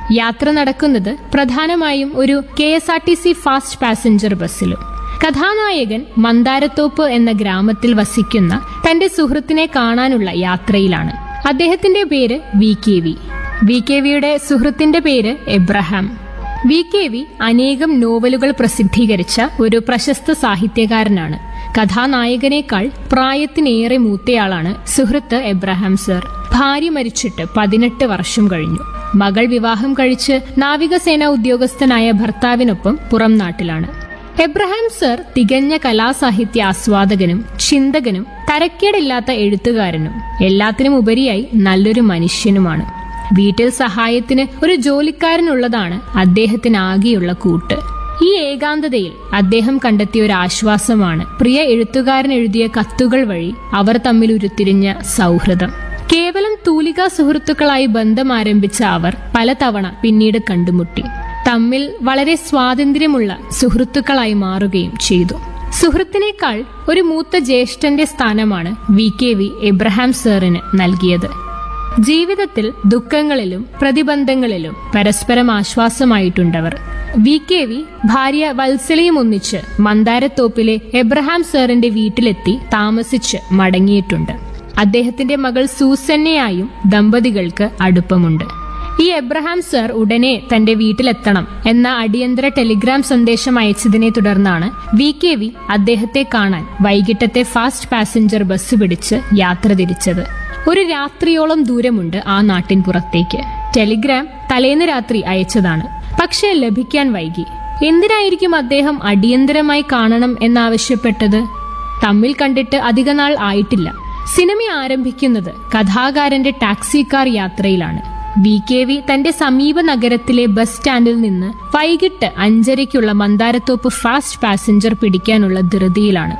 യാത്ര നടക്കുന്നത് പ്രധാനമായും ഒരു K S R T C fast passenger ബസ്സിലും കഥാനായകൻ മന്ദാരത്തോപ്പ് എന്ന ഗ്രാമത്തിൽ വസിക്കുന്ന തന്റെ സുഹൃത്തിനെ കാണാനുള്ള യാത്രയിലാണ് അദ്ദേഹത്തിന്റെ പേര് V K V V K വിയുടെ സുഹൃത്തിന്റെ പേര് എബ്രഹാം വി കെ വി അനേകം നോവലുകൾ പ്രസിദ്ധീകരിച്ച ഒരു പ്രശസ്ത സാഹിത്യകാരനാണ് കഥാനായകനേക്കാൾ പ്രായത്തിനേറെ മൂത്തയാളാണ് സുഹൃത്ത് എബ്രഹാം സർ ഭാര്യ മരിച്ചിട്ട് പതിനെട്ട് വർഷം കഴിഞ്ഞു മകൾ വിവാഹം കഴിച്ച് നാവികസേന ഉദ്യോഗസ്ഥനായ ഭർത്താവിനൊപ്പം പുറം നാട്ടിലാണ് എബ്രഹാം സർ തികഞ്ഞ കലാസാഹിത്യ ആസ്വാദകനും ചിന്തകനും തരക്കേടില്ലാത്ത എഴുത്തുകാരനും എല്ലാത്തിനും ഉപരിയായി നല്ലൊരു മനുഷ്യനുമാണ് വീട്ടിൽ സഹായത്തിന് ഒരു ജോലിക്കാരനുള്ളതാണ് അദ്ദേഹത്തിന് ആകെയുള്ള കൂട്ട് ഈ ഏകാന്തതയിൽ അദ്ദേഹം കണ്ടെത്തിയ ഒരു ആശ്വാസമാണ് പ്രിയ എഴുത്തുകാരൻ എഴുതിയ കത്തുകൾ വഴി അവർ തമ്മിൽ ഉരുത്തിരിഞ്ഞ സൗഹൃദം കേവലം തൂലിക സുഹൃത്തുക്കളായി ബന്ധം ആരംഭിച്ച അവർ പലതവണ പിന്നീട് കണ്ടുമുട്ടി തമ്മിൽ വളരെ സ്വാതന്ത്ര്യമുള്ള സുഹൃത്തുക്കളായി മാറുകയും ചെയ്തു സുഹൃത്തിനേക്കാൾ ഒരു മൂത്ത ജ്യേഷ്ഠന്റെ സ്ഥാനമാണ് വി കെ വി എബ്രഹാം സാറിന് നൽകിയത് ജീവിതത്തിൽ ദുഃഖങ്ങളിലും പ്രതിബന്ധങ്ങളിലും പരസ്പരം ആശ്വാസമായിട്ടുണ്ടവർ വി കെ വി ഭാര്യ വത്സലയും ഒന്നിച്ച് മന്ദാരത്തോപ്പിലെ എബ്രഹാം സാറിന്റെ വീട്ടിലെത്തി താമസിച്ച് മടങ്ങിയിട്ടുണ്ട് അദ്ദേഹത്തിന്റെ മകൾ സൂസന്നയായും ദമ്പതികൾക്ക് അടുപ്പമുണ്ട് ഈ എബ്രഹാം സർ ഉടനെ തന്റെ വീട്ടിലെത്തണം എന്ന അടിയന്തര ടെലിഗ്രാം സന്ദേശം അയച്ചതിനെ തുടർന്നാണ് വി കെ വി അദ്ദേഹത്തെ കാണാൻ വൈകിട്ടത്തെ ഫാസ്റ്റ് പാസഞ്ചർ ബസ് പിടിച്ച് യാത്ര തിരിച്ചത് ഒരു രാത്രിയോളം ദൂരമുണ്ട് ആ നാട്ടിൻ പുറത്തേക്ക് ടെലിഗ്രാം തലേന്ന് രാത്രി അയച്ചതാണ് പക്ഷേ ലഭിക്കാൻ വൈകി എന്തിനായിരിക്കും അദ്ദേഹം അടിയന്തരമായി കാണണം എന്നാവശ്യപ്പെട്ടത് തമ്മിൽ കണ്ടിട്ട് അധികനാൾ ആയിട്ടില്ല സിനിമ ആരംഭിക്കുന്നത് കഥാകാരന്റെ ടാക്സി കാർ യാത്രയിലാണ് വി കെ വി തന്റെ സമീപ നഗരത്തിലെ ബസ് സ്റ്റാൻഡിൽ നിന്ന് വൈകിട്ട് അഞ്ചരയ്ക്കുള്ള മന്ദാരത്തോപ്പ് ഫാസ്റ്റ് പാസഞ്ചർ പിടിക്കാനുള്ള ധൃതിയിലാണ്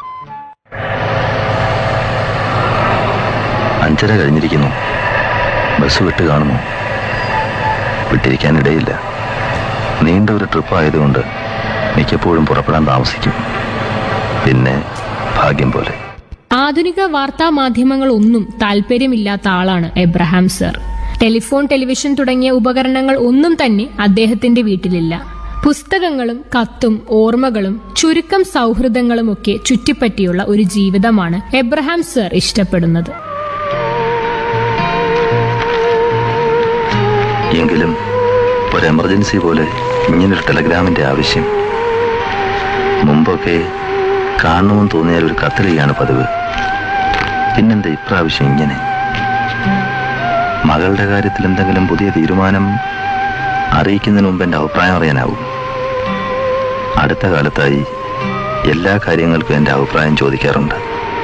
അഞ്ചര കഴിഞ്ഞിരിക്കുന്നു ബസ് വിട്ട് കാണുമോ വിട്ടിരിക്കാനിടയില്ല നീണ്ട ഒരു ട്രിപ്പ് ആയതുകൊണ്ട് മിക്കപ്പോഴും പുറപ്പെടാൻ താമസിക്കും പിന്നെ ഭാഗ്യം പോലെ ആധുനിക വാർത്താ മാധ്യമങ്ങളൊന്നും താല്പര്യമില്ലാത്ത ആളാണ് എബ്രഹാം സർ ടെലിഫോൺ ടെലിവിഷൻ തുടങ്ങിയ ഉപകരണങ്ങൾ ഒന്നും തന്നെ അദ്ദേഹത്തിന്റെ വീട്ടിലില്ല പുസ്തകങ്ങളും കത്തും ഓർമ്മകളും ചുരുക്കം സൗഹൃദങ്ങളും ഒക്കെ ചുറ്റിപ്പറ്റിയുള്ള ഒരു ജീവിതമാണ് എബ്രഹാം സർ ഇഷ്ടപ്പെടുന്നത് എങ്കിലും ഒരു എമർജൻസി പോലെ ഇങ്ങനൊരു ടെലഗ്രാമിന്റെ ആവശ്യം മുമ്പൊക്കെ കാണണമെന്ന് തോന്നിയാൽ ഒരു കത്തിലെയാണ് പതിവ് പിന്നെന്താ ഇപ്രാവശ്യം ഇങ്ങനെ മകളുടെ കാര്യത്തിൽ എന്തെങ്കിലും പുതിയ തീരുമാനം അറിയിക്കുന്നതിന് മുമ്പ് എൻ്റെ അഭിപ്രായം അറിയാനാവും അടുത്ത കാലത്തായി എല്ലാ കാര്യങ്ങൾക്കും എൻ്റെ അഭിപ്രായം ചോദിക്കാറുണ്ട്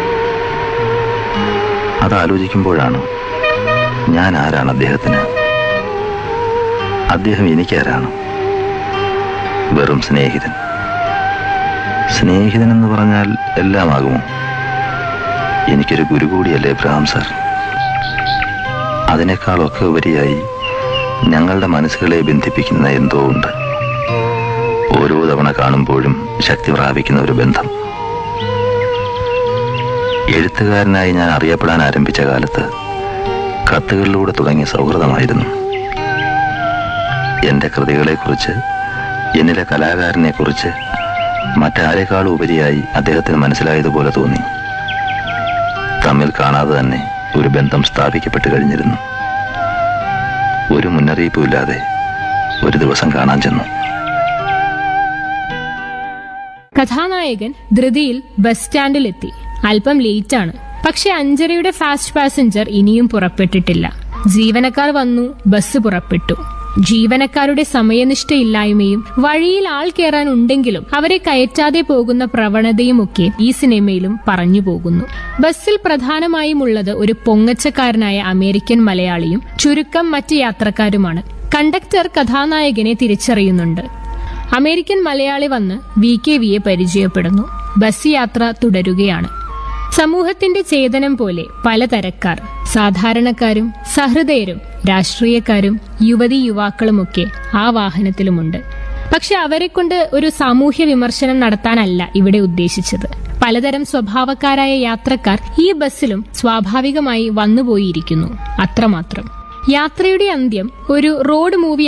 അത് ആലോചിക്കുമ്പോഴാണ് ഞാൻ ആരാണ് അദ്ദേഹത്തിന് അദ്ദേഹം എനിക്കാരാണ് വെറും സ്നേഹിതൻ സ്നേഹിതൻ എന്ന് പറഞ്ഞാൽ എല്ലാമാകുമോ എനിക്കൊരു ഗുരു കൂടിയല്ലേ എബ്രഹാം സാർ അതിനേക്കാളൊക്കെ ഉപരിയായി ഞങ്ങളുടെ മനസ്സുകളെ ബന്ധിപ്പിക്കുന്ന എന്തോ ഉണ്ട് ഓരോ തവണ കാണുമ്പോഴും ശക്തി പ്രാപിക്കുന്ന ഒരു ബന്ധം എഴുത്തുകാരനായി ഞാൻ അറിയപ്പെടാൻ ആരംഭിച്ച കാലത്ത് കത്തുകളിലൂടെ തുടങ്ങിയ സൗഹൃദമായിരുന്നു എൻ്റെ കൃതികളെക്കുറിച്ച് എന്നിലെ കലാകാരനെക്കുറിച്ച് മറ്റാരെക്കാളും ഉപരിയായി അദ്ദേഹത്തിന് മനസ്സിലായതുപോലെ തോന്നി തമ്മിൽ കാണാതെ തന്നെ ഒരു ബന്ധം സ്ഥാപിക്കപ്പെട്ട് കഴിഞ്ഞിരുന്നു ഒരു മുന്നറിയിപ്പുമില്ലാതെ ഒരു ദിവസം കാണാൻ ചെന്നു കഥാനായകൻ ധൃതിയിൽ ബസ് സ്റ്റാൻഡിലെത്തി അല്പം ലേറ്റാണ് പക്ഷെ അഞ്ചരയുടെ ഫാസ്റ്റ് പാസഞ്ചർ ഇനിയും പുറപ്പെട്ടിട്ടില്ല ജീവനക്കാർ വന്നു ബസ് പുറപ്പെട്ടു ജീവനക്കാരുടെ സമയനിഷ്ഠയില്ലായ്മയും വഴിയിൽ ആൾ കയറാൻ ഉണ്ടെങ്കിലും അവരെ കയറ്റാതെ പോകുന്ന പ്രവണതയുമൊക്കെ ഈ സിനിമയിലും പറഞ്ഞു പോകുന്നു ബസ്സിൽ പ്രധാനമായും ഉള്ളത് ഒരു പൊങ്ങച്ചക്കാരനായ അമേരിക്കൻ മലയാളിയും ചുരുക്കം മറ്റ് യാത്രക്കാരുമാണ് കണ്ടക്ടർ കഥാനായകനെ തിരിച്ചറിയുന്നുണ്ട് അമേരിക്കൻ മലയാളി വന്ന് വി കെ വിയെ പരിചയപ്പെടുന്നു ബസ് യാത്ര തുടരുകയാണ് സമൂഹത്തിന്റെ ചേതനം പോലെ പലതരക്കാർ സാധാരണക്കാരും സഹൃദയരും രാഷ്ട്രീയക്കാരും യുവതി യുവാക്കളുമൊക്കെ ആ വാഹനത്തിലുമുണ്ട് പക്ഷെ അവരെ കൊണ്ട് ഒരു സാമൂഹ്യ വിമർശനം നടത്താനല്ല ഇവിടെ ഉദ്ദേശിച്ചത് പലതരം സ്വഭാവക്കാരായ യാത്രക്കാർ ഈ ബസ്സിലും സ്വാഭാവികമായി വന്നുപോയിരിക്കുന്നു അത്രമാത്രം യാത്രയുടെ അന്ത്യം ഒരു റോഡ് മൂവി